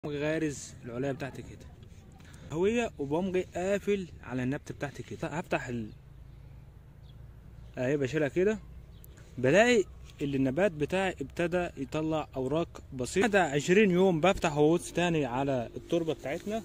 غارز العلية بتاعتي كده هوية وبقوم جاي قافل على النبتة بتاعتي كده هفتح ال اهي بشيلها كده بلاقي اللي النبات بتاعي ابتدى يطلع اوراق بسيطة بعد عشرين يوم بفتح غوص تاني على التربة بتاعتنا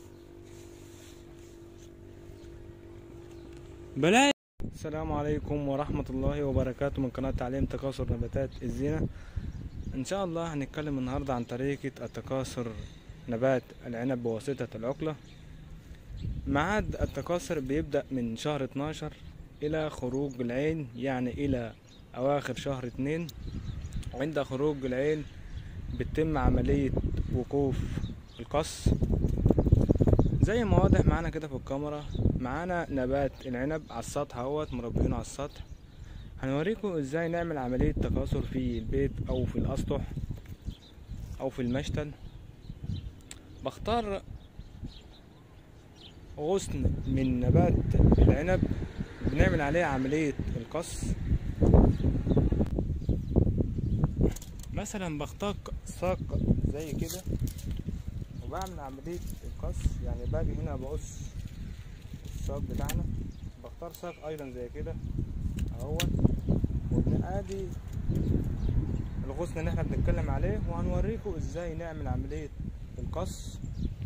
بلاقي السلام عليكم ورحمة الله وبركاته من قناة تعليم تكاثر نباتات الزينة ان شاء الله هنتكلم النهاردة عن طريقة التكاثر نبات العنب بواسطة العقلة ميعاد التكاثر بيبدأ من شهر 12 إلى خروج العين يعني إلى أواخر شهر اتنين عند خروج العين بتتم عملية وقوف القص زي ما واضح معانا كده في الكاميرا معانا نبات العنب على السطح اهوت مربينه على السطح هنوريكم ازاي نعمل عملية تكاثر في البيت او في الاسطح او في المشتل بختار غصن من نبات العنب بنعمل عليه عملية القص مثلا بختار ساق زي كده وبعمل عملية القص يعني باجي هنا بقص الساق بتاعنا بختار ساق ايضا زي كده اهوت وبنقادي الغصن اللي احنا بنتكلم عليه وهنوريكم ازاي نعمل عملية القص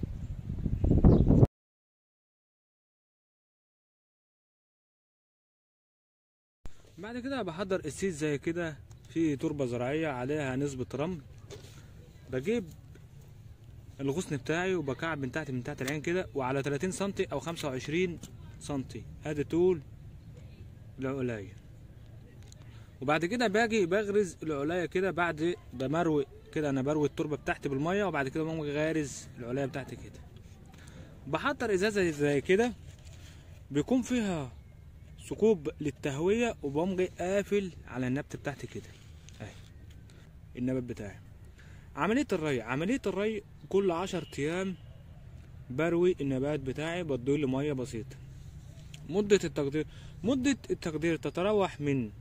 بعد كده بحضر السيد زي كده في تربة زراعية عليها نسبة رمل بجيب الغصن بتاعي وبكعب من تحت من تحت العين كده وعلى 30 سنتي او 25 سنتي ادي طول العلاية وبعد كده باجي بغرز العلاية كده بعد بمروي كده انا بروي التربة بتاعتي بالمية وبعد كده بقوم غارز العلاية بتاعتي كده بحضر ازازة زي كده بيكون فيها ثقوب للتهوية وبقوم جاي قافل على النبتة بتاعتي كده اهي النبات بتاعي عملية الري عملية الري كل عشر ايام بروي النبات بتاعي بديله مية بسيطة مدة التقدير مدة التقدير تتراوح من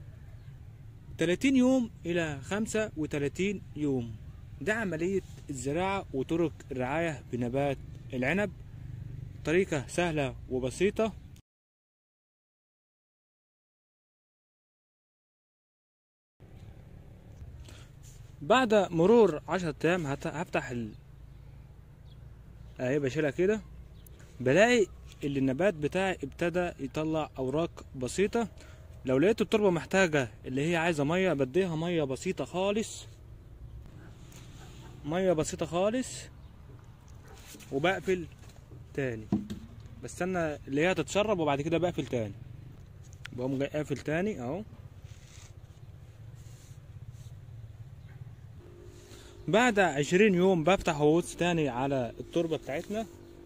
30 يوم إلى 35 يوم ده عملية الزراعة وطرق الرعاية بنبات العنب طريقة سهلة وبسيطة بعد مرور عشرة ايام هفتح ال اهي بشيلها كده بلاقي اللي النبات بتاعي ابتدى يطلع اوراق بسيطة لو لقيت التربة محتاجة اللي هي عايزة مية بديها مية بسيطة خالص مية بسيطة خالص وبقفل تاني بستنى اللي هي تتشرب وبعد كده بقفل تاني بقوم جاي قافل تاني اهو بعد عشرين يوم بفتح غوص تاني على التربة بتاعتنا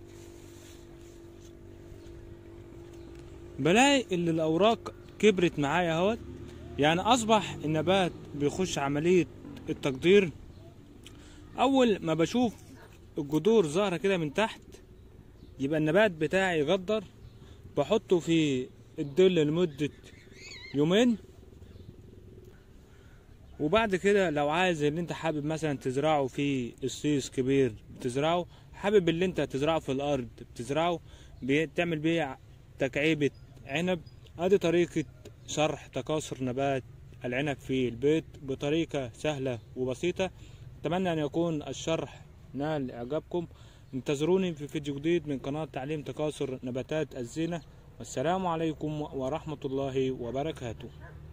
بلاقي ان الاوراق كبرت معايا اهوت يعني اصبح النبات بيخش عملية التقدير اول ما بشوف الجذور ظاهرة كده من تحت يبقى النبات بتاعي غدر بحطه في الظل لمدة يومين وبعد كده لو عايز اللي انت حابب مثلا تزرعه في الصيص كبير بتزرعه حابب اللي انت تزرعه في الارض بتزرعه بتعمل بيه تكعيبة عنب ادي طريقة شرح تكاثر نبات العنب في البيت بطريقة سهلة وبسيطة اتمنى ان يكون الشرح نال اعجابكم انتظروني في فيديو جديد من قناة تعليم تكاثر نباتات الزينة والسلام عليكم ورحمة الله وبركاته